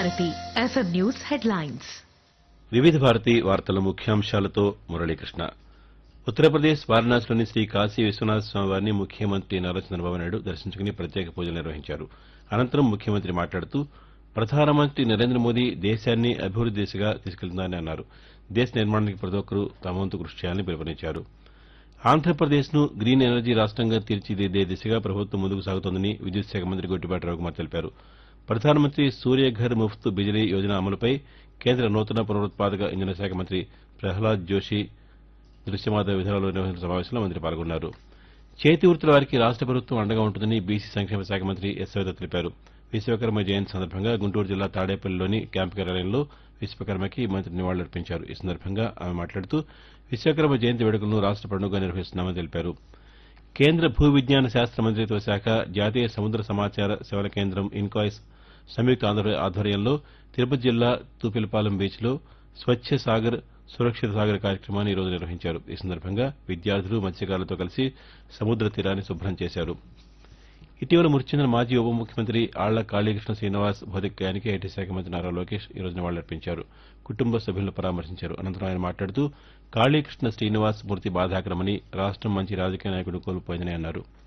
Bharati FM news headlines వివిధ భారతి వార్తల ముఖ్యాంశాలతో మురళీకృష్ణ ఉత్తరప్రదేశ్ వారణాసిలోని శ్రీ కాశీ విశ్వనాథ స్వామి వారిని ముఖ్యమంత్రి నారా చంద్రబాబు నాయుడు దర్శించుకుని ప్రత్యేక పూజలు నిర్వహించారు అనంతరం ముఖ్యమంత్రి మాట్లాడుతూ ప్రధానమంత్రి నరేంద్ర మోదీ దేశాన్ని అభివృద్ది దిశగా తీసుకెళ్తున్నారని అన్నారు దేశ నిర్మాణానికి ప్రతి ఒక్కరూ తమ వంతు కృషి చేయాలని పిలుపునిచ్చారు ఆంధ్రప్రదేశ్ను గ్రీన్ ఎనర్జీ రాష్ట్రంగా తీర్చిదిద్దే దిశగా ప్రభుత్వం ముందుకు సాగుతోందని విద్యుత్ శాఖ మంత్రి గొట్టిపాటి రవికుమార్ తెలిపారు ప్రధానమంత్రి సూర్యఘర్ ముఫ్త్ బిజిలీ యోజన అమలుపై కేంద్ర నూతన పునరుత్పాదక ఇంధన శాఖ మంత్రి ప్రహ్లాద్ జోషి దృశ్యమాధవ విధానంలో నిర్వహించిన సమావేశంలో మంత్రి పాల్గొన్నారు చేతి వృత్తుల వారికి రాష్ట ప్రభుత్వం అండగా ఉంటుందని బీసీ సంక్షేమ శాఖ మంత్రి ఎస్ సవిత తెలిపారు విశ్వకర్మ జయంతి సందర్భంగా గుంటూరు జిల్లా తాడేపల్లిలోని క్యాంపు కార్యాలయంలో విశ్వకర్మకి మంత్రి నివాళులర్పించారు ఈ సందర్భంగా ఆమె మాట్లాడుతూ విశ్వకర్మ జయంతి వేడుకలను రాష్ట పండుగగా నిర్వహిస్తున్నామని తెలిపారు కేంద్ర భూ విజ్ఞాన శాస్త్ర మంత్రిత్వ శాఖ జాతీయ సముద్ర సమాచార సేవల కేంద్రం ఇన్కాయిస్ సంయుక్త ఆంధ్ర ఆధ్వర్యంలో తిరుపతి జిల్లా తూపిలపాలెం బీచ్లో స్వచ్ఛ సాగర్ సురక్షిత సాగర్ కార్యక్రమాన్ని ఈ రోజు నిర్వహించారు ఈ సందర్భంగా విద్యార్థులు మత్స్యకారులతో కలిసి సముద్ర తీరాన్ని శుభ్రం చేశారు ఇటీవల మృతి చెందిన మాజీ ఉప ముఖ్యమంత్రి ఆళ్ల కాళీకృష్ణ శ్రీనివాస్ భౌతికాయానికి ఐటీ శాఖ మంత్రి నారా లోకేష్ ఈ రోజు నివాళులర్పించారు కుటుంబ సభ్యులను పరామర్శించారు అనంతరం ఆయన మాట్లాడుతూ కాళీకృష్ణ శ్రీనివాస్ మృతి బాధాకరమని రాష్టం మంచి రాజకీయ నాయకుడు కోల్పోయిందని అన్నారు